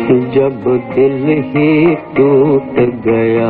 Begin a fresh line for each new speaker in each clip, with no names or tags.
जब दिल ही टूट गया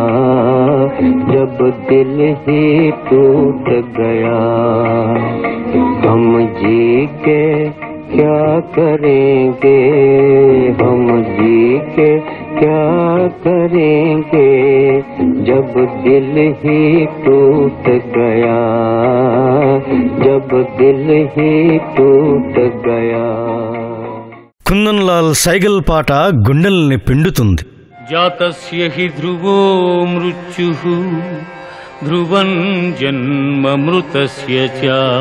जब दिल ही टूट गया हम जी के क्या करेंगे हम जी के क्या करेंगे जब दिल ही टूट गया जब दिल ही टूट गया
కుందన్లాల్ సైగల్ పాట గుండెల్ని పిండుతుంది
జాతస్య హి ధ్రువో మృత్యుః ధ్రువం జన్మ మృతస్య చ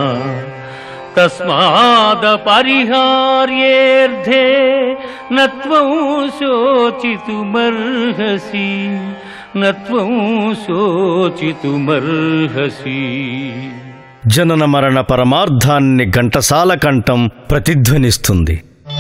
తస్మాదపరిహార్యేర్థే నత్వం శోచితుమర్హసి నత్వం శోచితుమర్హసి
జనన మరణ పరమార్థాన్ని ఘంటసాల కంఠం ప్రతిధ్వనిస్తుంది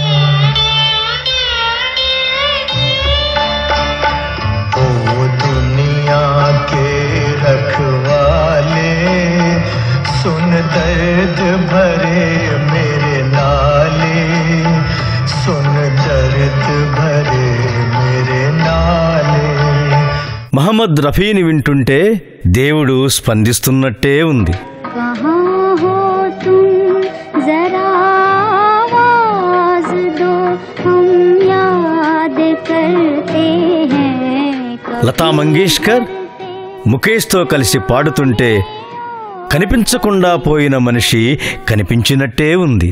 ओ दुनिया के रखवाले सुन दर्द भरे मेरे नाले सुन दर्द भरे मेरे नाले
మహమ్మద్ రఫీని వింటుంటే దేవుడు స్పందిస్తున్నట్టే ఉంది
कहाँ हो तुम जरा आवाज दो हम याद करते हैं कभी
లతా మంగేష్కర్ ముఖేష్తో కలిసి పాడుతుంటే కనిపించకుండా పోయిన మనిషి కనిపించినట్టే ఉంది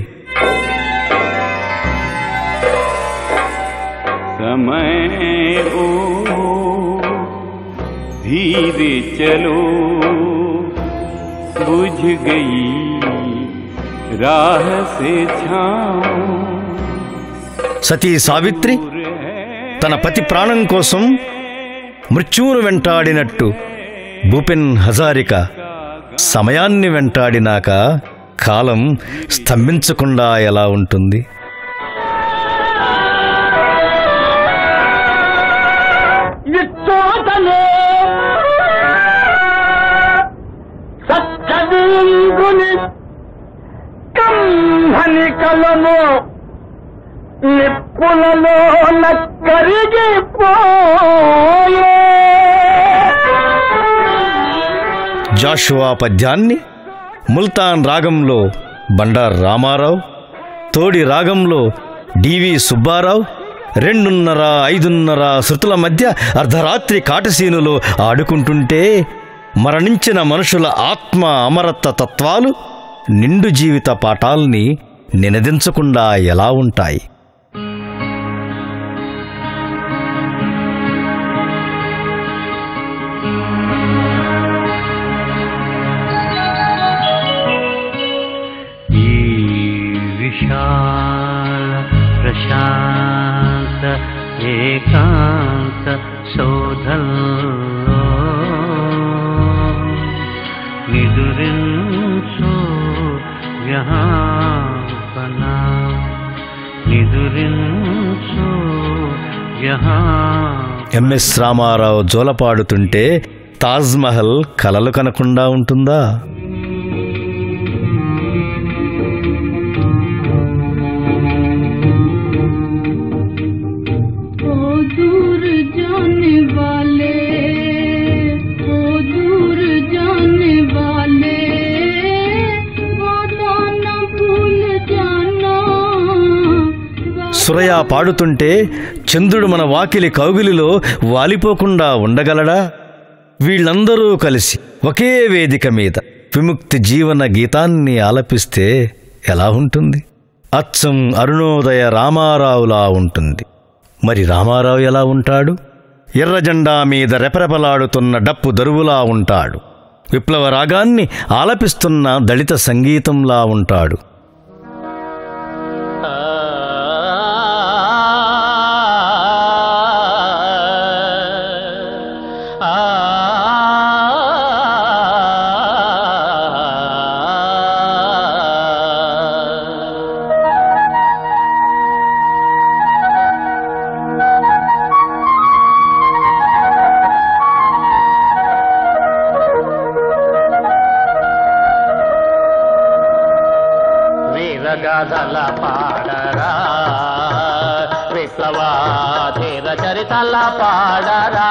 समय ओ धीरे चलो बुझ गई राह से छाँव
సతీ సావిత్రి తన పతి ప్రాణం కోసం మృత్యువును వెంటాడినట్టు భూపెన్ హజారిక సమయాన్ని వెంటాడినాక కాలం స్తంభించకుండా ఎలా ఉంటుంది
విత్తోటలే సత్యవీంగుని కంహని కలను నిప్పులలో కరిగిపోయే
జాషువా పద్యాన్ని ముల్తాన్ రాగంలో బండార్ రామారావు తోడి రాగంలో డివి సుబ్బారావు రెండున్నర ఐదున్నర శృతుల మధ్య అర్ధరాత్రి కాటసీనులో ఆడుకుంటుంటే మరణించిన మనుషుల ఆత్మ అమరత్వ తత్వాలు నిండు జీవిత పాఠాల్ని నినదించకుండా ఎలా ఉంటాయి
ఈ విశాల ప్రశాంత ఏకాంత శోధల్లో నిదురించు వ్యాపన నిదురించు వ్యహా
ఎంఎస్ రామారావు జోలపాడుతుంటే తాజ్మహల్ కలలు కనకుండా ఉంటుందా
ओ दूर जाने वाले ओ दूर जाने वाले वादा न भूल जाना
సురయ పాడుతుంటే చంద్రుడు మన వాకిలి కౌగిలిలో వాలిపోకుండా ఉండగలడా వీళ్ళందరూ కలిసి ఒకే వేదిక మీద విముక్తి జీవన గీతాన్ని ఆలపిస్తే ఎలా ఉంటుంది అచ్చం అరుణోదయ రామారావులా ఉంటుంది మరి రామారావు ఎలా ఉంటాడు ఎర్ర జెండా మీద రెపరెపలాడుతున్న డప్పు దరువులా ఉంటాడు విప్లవ రాగాన్ని ఆలపిస్తున్న దళిత సంగీతంలా ఉంటాడు
వినవా ధీర చరితల పాడరా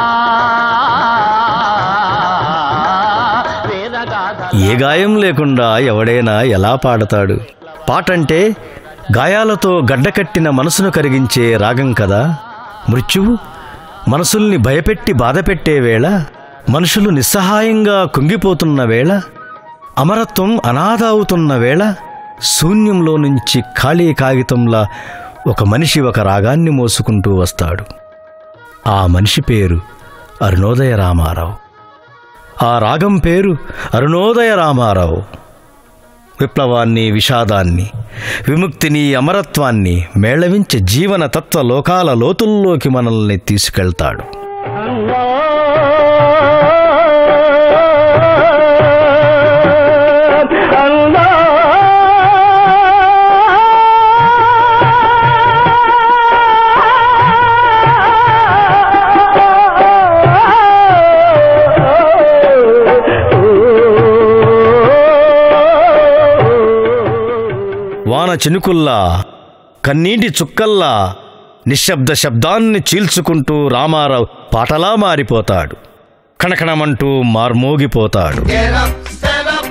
వీరగాథ
ఏ గాయం లేకుండా ఎవడైనా ఎలా పాడతాడు పాటంటే గాయాలతో గడ్డకట్టిన మనసును కరిగించే రాగం కదా మృత్యువు మనసుల్ని భయపెట్టి బాధపెట్టే వేళ మనుషులు నిస్సహాయంగా కుంగిపోతున్న వేళ అమరత్వం అనాథ అవుతున్న వేళ శూన్యంలో నుంచి ఖాళీ కాగితంలా ఒక మనిషి ఒక రాగాన్ని మోసుకుంటూ వస్తాడు ఆ మనిషి పేరు అరుణోదయ రామారావు ఆ రాగం పేరు అరుణోదయ రామారావు విప్లవాన్ని విషాదాన్ని విముక్తిని అమరత్వాన్ని మేళవించే జీవన తత్వ లోకాల లోతుల్లోకి మనల్ని తీసుకెళ్తాడు వాన చినుకుల్లా కన్నీటి చుక్కల్లా నిశ్శబ్ద శబ్దాన్ని చీల్చుకుంటూ రామారావు పాటలా మారిపోతాడు కణకణమంటూ మార్మోగిపోతాడు
Get up, stand up.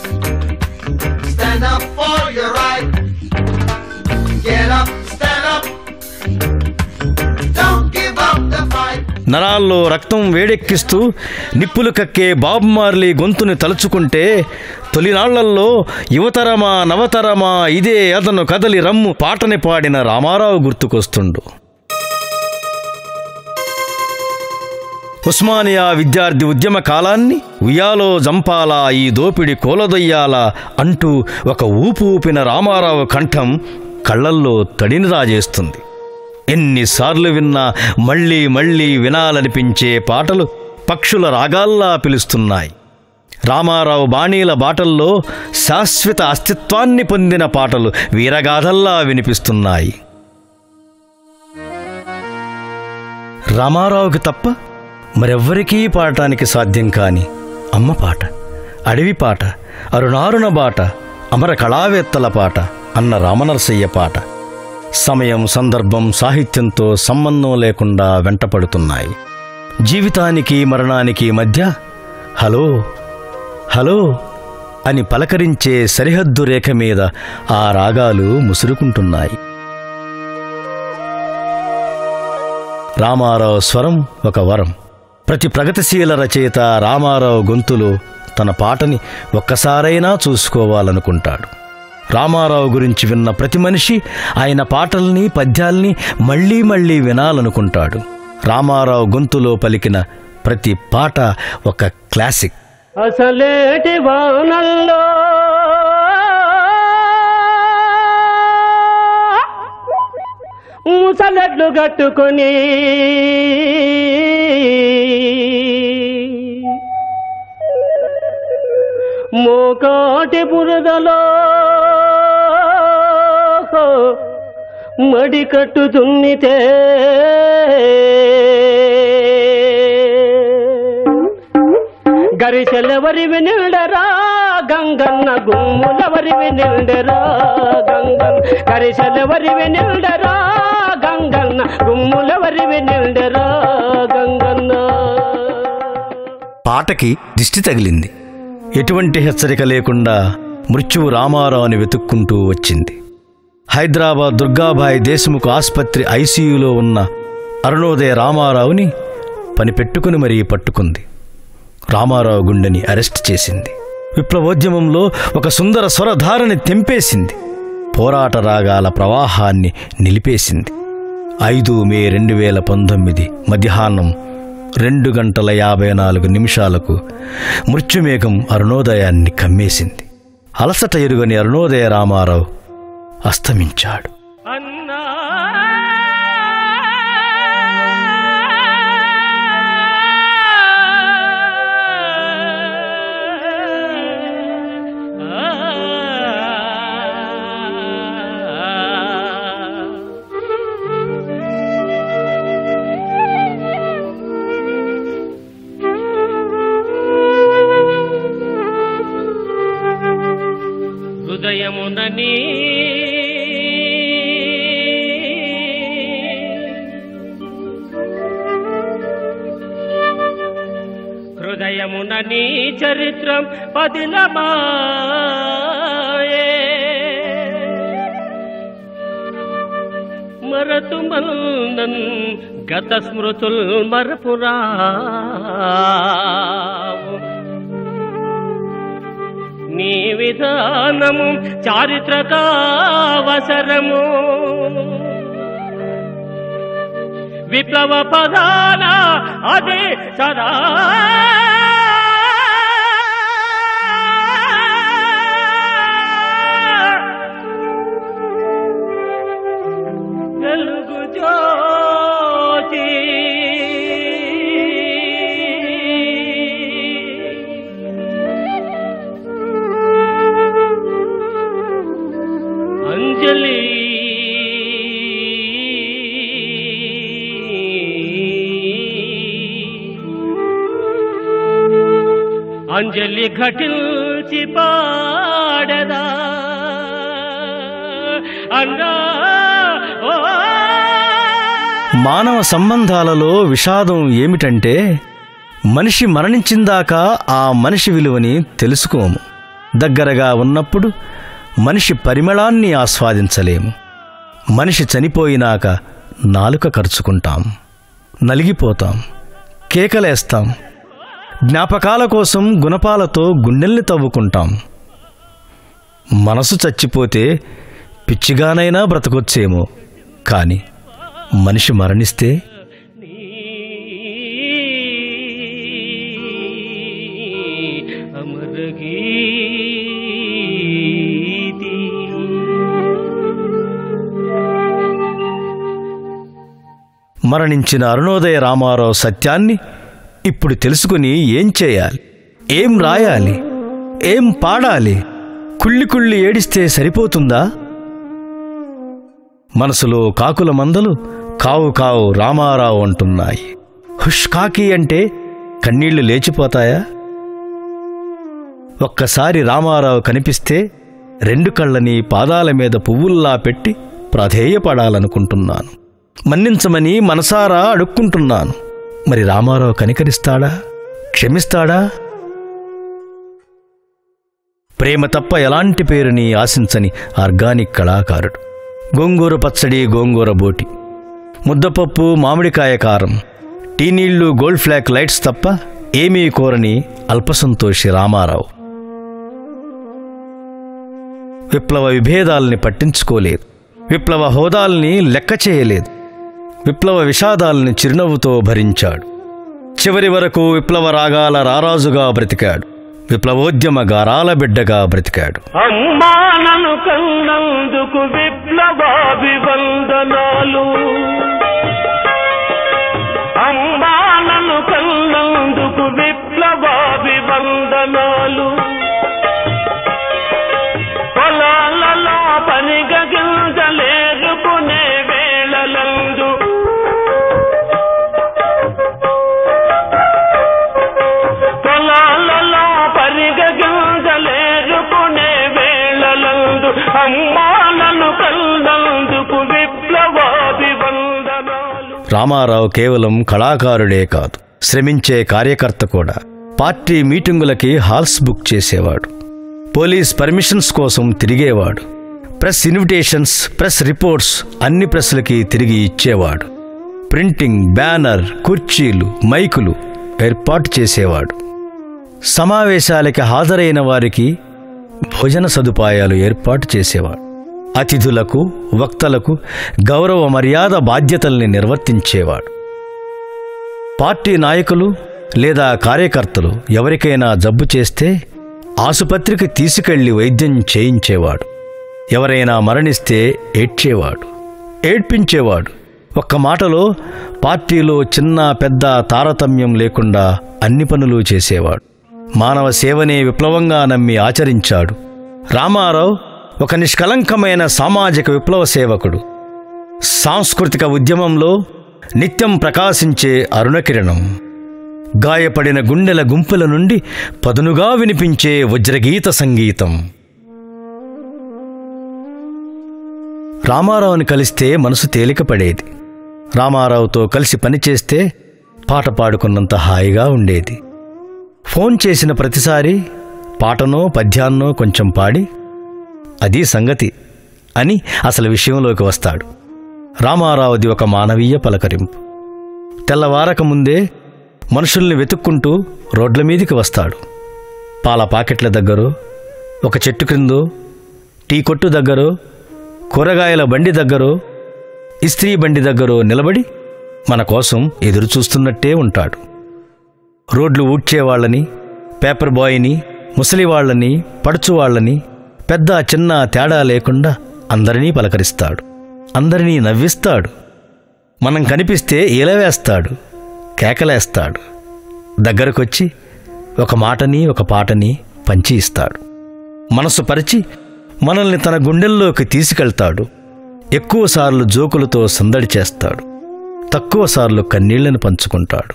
Stand up for your right. Get up, stand up. Don't give up the fight.
నరాల్లో రక్తం వేడెక్కిస్తూ నిప్పులు కక్కే బాబ్ మార్లీ గొంతుని తలుచుకుంటే తొలినాళ్లల్లో యువతరమా నవతరమా ఇదే అతను కదలి రమ్ము పాటని పాడిన రామారావు గుర్తుకొస్తుండు ఉస్మానియా విద్యార్థి ఉద్యమ కాలాన్ని ఉయ్యాలో జంపాలా ఈ దోపిడి కోలదొయ్యాలా అంటూ ఒక ఊపు ఊపిన రామారావు కంఠం కళ్ళల్లో తడిని రాజేస్తుంది ఎన్నిసార్లు విన్నా మళ్ళీ మళ్ళీ వినాలనిపించే పాటలు పక్షుల రాగాల్లా పిలుస్తున్నాయి రామారావు బాణీల బాటల్లో శాశ్వత అస్తిత్వాన్ని పొందిన పాటలు వీరగాథల్లా వినిపిస్తున్నాయి రామారావుకి తప్ప మరెవ్వరికీ పాడటానికి సాధ్యం కాని అమ్మ పాట అడవి పాట అరుణారుణ బాట అమర కళావేత్తల పాట అన్న రామనరసయ్య పాట సమయం సందర్భం సాహిత్యంతో సంబంధం లేకుండా వెంటపడుతున్నాయి జీవితానికి మరణానికి మధ్య హలో హలో అని పలకరించే సరిహద్దు రేఖ మీద ఆ రాగాలు ముసురుకుంటున్నాయి రామారావు స్వరం ఒక వరం ప్రతి ప్రగతిశీల రచయిత రామారావు గొంతులో తన పాటని ఒక్కసారైనా చూసుకోవాలనుకుంటాడు రామారావు గురించి విన్న ప్రతి మనిషి ఆయన పాటల్ని పద్యాల్ని మళ్ళీ మళ్ళీ వినాలనుకుంటాడు రామారావు గొంతులో పలికిన ప్రతి పాట ఒక క్లాసిక్
అసలేటి వానల్లో ముసలెడ్లు కట్టుకొని మోకాటి బురదలో మడి కట్టు దున్నితే గరిసెలెవరివి నిండరా గంగన్న గుమ్ములెవరివి నిండరా గంగన్ గరిసెలెవరివి నిండరా గంగన్న గుమ్ములెవరివి నిండరా గంగన్న
పాటకి దిష్టి తగిలింది ఎటువంటి హెచ్చరిక లేకుండా మృత్యువు రామారావుని వెతుక్కుంటూ వచ్చింది హైదరాబాద్ దుర్గాబాయి దేశముఖ్ ఆసుపత్రి ఐసీయూలో ఉన్న అరుణోదయ రామారావుని పనిపెట్టుకుని మరీ పట్టుకుంది రామారావు గుండెని అరెస్ట్ చేసింది విప్లవోద్యమంలో ఒక సుందర స్వరధారని తెంపేసింది పోరాట రాగాల ప్రవాహాన్ని నిలిపేసింది ఐదు మే రెండు వేల పంతొమ్మిది మధ్యాహ్నం రెండు గంటల యాభై నాలుగు నిమిషాలకు మృత్యుమేఘం అరుణోదయాన్ని కమ్మేసింది అలసట ఎరుగని అరుణోదయ రామారావు అస్తమించాడు
అన్నా హృదయమునని హృదయమున నీ చరిత్రం పదిలమాయే మరతు మల్నన్ గత స్మృతుల్ మరపురావు నీ విధానము చారిత్రకావసరము విప్లవ పదాన అదే సదా వెలుగు జ్యోతి అంజలి అంజలి ఘటిల్చి పాడదా అన్నా ఓ
మానవ సంబంధాలలో విషాదం ఏమిటంటే మనిషి మరణించిందాకా ఆ మనిషి విలువని తెలుసుకోము దగ్గరగా ఉన్నప్పుడు మనిషి పరిమళాన్ని ఆస్వాదించలేము మనిషి చనిపోయినాక నాలుక ఖర్చుకుంటాం నలిగిపోతాం కేకలేస్తాం జ్ఞాపకాల కోసం గుణపాలతో గుండెల్ని తవ్వుకుంటాం మనసు చచ్చిపోతే పిచ్చిగానైనా బ్రతకొచ్చేమో కానీ మనిషి మరణిస్తే
అమరగీతి
మరణించిన అరుణోదయ రామారావు సత్యాన్ని ఇప్పుడు తెలుసుకుని ఏం చేయాలి ఏం రాయాలి ఏం పాడాలి కుళ్ళి కుళ్ళి ఏడిస్తే సరిపోతుందా మనసులో కాకుల మందలు కావు కావు రామారావు అంటున్నాయి హుష్ కాకి అంటే కన్నీళ్లు లేచిపోతాయా ఒక్కసారి రామారావు కనిపిస్తే రెండు కళ్ళని పాదాల మీద పువ్వుల్లా పెట్టి ప్రాధేయపడాలనుకుంటున్నాను మన్నించమని మనసారా అడుక్కుంటున్నాను మరి రామారావు కనికరిస్తాడా క్షమిస్తాడా ప్రేమ తప్ప ఎలాంటి పేరుని ఆశించని ఆర్గానిక్ కళాకారుడు గోంగూర పచ్చడి గోంగూర బోటి ముద్దపప్పు మామిడికాయ కారం టీ నీళ్లు గోల్డ్ ఫ్లాక్ లైట్స్ తప్ప ఏమీ కోరని అల్పసంతోషి రామారావు విప్లవ విభేదాల్ని పట్టించుకోలేదు విప్లవ హోదాల్ని లెక్క చేయలేదు విప్లవ విషాదాల్ని చిరునవ్వుతో భరించాడు చివరి వరకు విప్లవ రాగాల రారాజుగా బ్రతికాడు విప్లవోద్యమ గారాల బిడ్డగా బ్రతికాడు
అమ్మా నన్ను కన్నందుకు విప్లవాభివందనాలు అమ్మా నన్ను కన్నందుకు విప్లవాభివందనాలు పొలాలలో పనిగగించలేరుకునే వేళలందు పొలాలలో పరిగగించలేరుకునే వేళలందు అమ్మాలను కల్లందుకు విప్లవాభివందనాలు
రామారావు కేవలం కళాకారుడే కాదు శ్రమించే కార్యకర్త కూడా పార్టీ మీటింగులకి హాల్స్ బుక్ చేసేవాడు పోలీస్ పర్మిషన్స్ కోసం తిరిగేవాడు ప్రెస్ ఇన్విటేషన్స్ ప్రెస్ రిపోర్ట్స్ అన్ని ప్రెస్లకి తిరిగి ఇచ్చేవాడు ప్రింటింగ్ బ్యానర్ కుర్చీలు మైకులు ఏర్పాటు చేసేవాడు సమావేశాలకి హాజరైన వారికి భోజన సదుపాయాలు ఏర్పాటు చేసేవాడు అతిథులకు వక్తలకు గౌరవ మర్యాద బాధ్యతల్ని నిర్వర్తించేవాడు పార్టీ నాయకులు లేదా కార్యకర్తలు ఎవరికైనా జబ్బు చేస్తే ఆసుపత్రికి తీసుకెళ్లి వైద్యం చేయించేవాడు ఎవరైనా మరణిస్తే ఏడ్చేవాడు ఏడ్పించేవాడు ఒక్క మాటలో పార్టీలో చిన్న పెద్ద తారతమ్యం లేకుండా అన్ని పనులు చేసేవాడు మానవ సేవనే విప్లవంగా నమ్మి ఆచరించాడు రామారావు ఒక నిష్కలంకమైన సామాజిక విప్లవ సేవకుడు సాంస్కృతిక ఉద్యమంలో నిత్యం ప్రకాశించే అరుణకిరణం గాయపడిన గుండెల గుంపుల నుండి పదునుగా వినిపించే వజ్రగీత సంగీతం రామారావుని కలిస్తే మనసు తేలికపడేది రామారావుతో కలిసి పనిచేస్తే పాట పాడుకున్నంత హాయిగా ఉండేది ఫోన్ చేసిన ప్రతిసారి పాటనో పద్యాన్నో కొంచెం పాడి అది సంగతి అని అసలు విషయంలోకి వస్తాడు రామారావుది ఒక మానవీయ పలకరింపు తెల్లవారక ముందే మనుషుల్ని వెతుక్కుంటూ రోడ్ల మీదికి వస్తాడు పాల పాకెట్ల దగ్గరో ఒక చెట్టు క్రిందో టీ కొట్టు దగ్గరో కూరగాయల బండి దగ్గరో ఇస్త్రీ బండి దగ్గరో నిలబడి మన కోసం ఎదురు చూస్తున్నట్టే ఉంటాడు రోడ్లు ఊడ్చేవాళ్ళని పేపర్ బాయ్ని ముసలివాళ్లని పడుచువాళ్లని పెద్ద చిన్న తేడా లేకుండా అందరినీ పలకరిస్తాడు అందరినీ నవ్విస్తాడు మనం కనిపిస్తే ఈలవేస్తాడు కేకలేస్తాడు దగ్గరకొచ్చి ఒక మాటని ఒక పాటని పంచి ఇస్తాడు మనసు పరిచి మనల్ని తన గుండెల్లోకి తీసుకెళ్తాడు ఎక్కువసార్లు జోకులతో సందడి చేస్తాడు తక్కువసార్లు కన్నీళ్లను పంచుకుంటాడు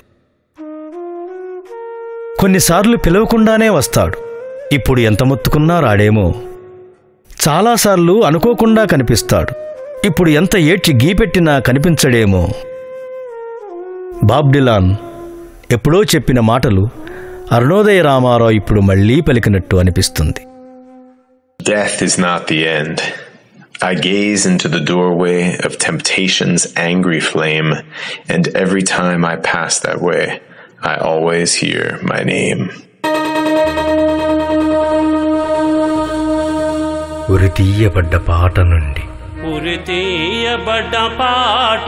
కొన్నిసార్లు పిలవకుండానే వస్తాడు ఇప్పుడు ఎంత మొత్తుకున్నా రాడేమో చాలాసార్లు అనుకోకుండా కనిపిస్తాడు ఇప్పుడు ఎంత ఏడ్చి గీపెట్టినా కనిపించడేమో బాబ్ డిలాన్ ఎప్పుడో చెప్పిన మాటలు అరుణోదయ రామారావు ఇప్పుడు మళ్ళీ పలికినట్టు అనిపిస్తుంది
Death is not the end. I gaze into the doorway of temptation's angry flame, and every time I pass that way, I always hear my name.
ఉరి తీయబడ్డ పాట నుండి
ఉరి తీయబడ్డ పాట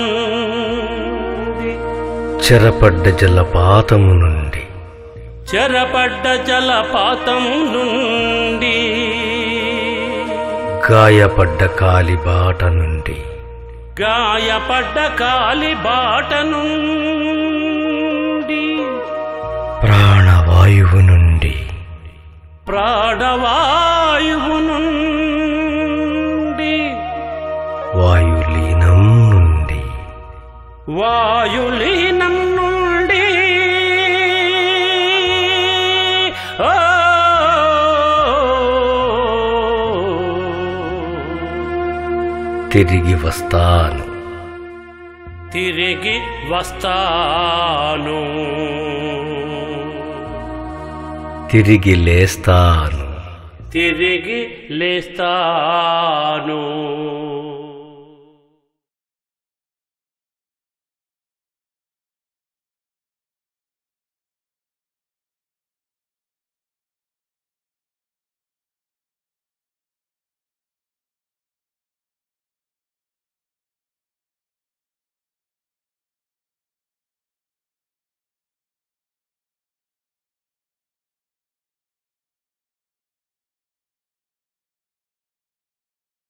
నుండి
చెరపడ్డ జలపాతము నుండి
చెరపడ్డ జలపాతం నుండి
గాయపడ్డ కాలిబాట నుండి
గాయపడ్డ కాలి బాట నుండి
ప్రాణవాయువు నుండి
ప్రాణవాయువు నుండి
వాయులీనం నుండి
వాయులీనం నుండి ఓ
తిరిగి వస్తాను
తిరిగి వస్తాను
తిరిగి లేస్తాను
తిరిగి లేస్తాను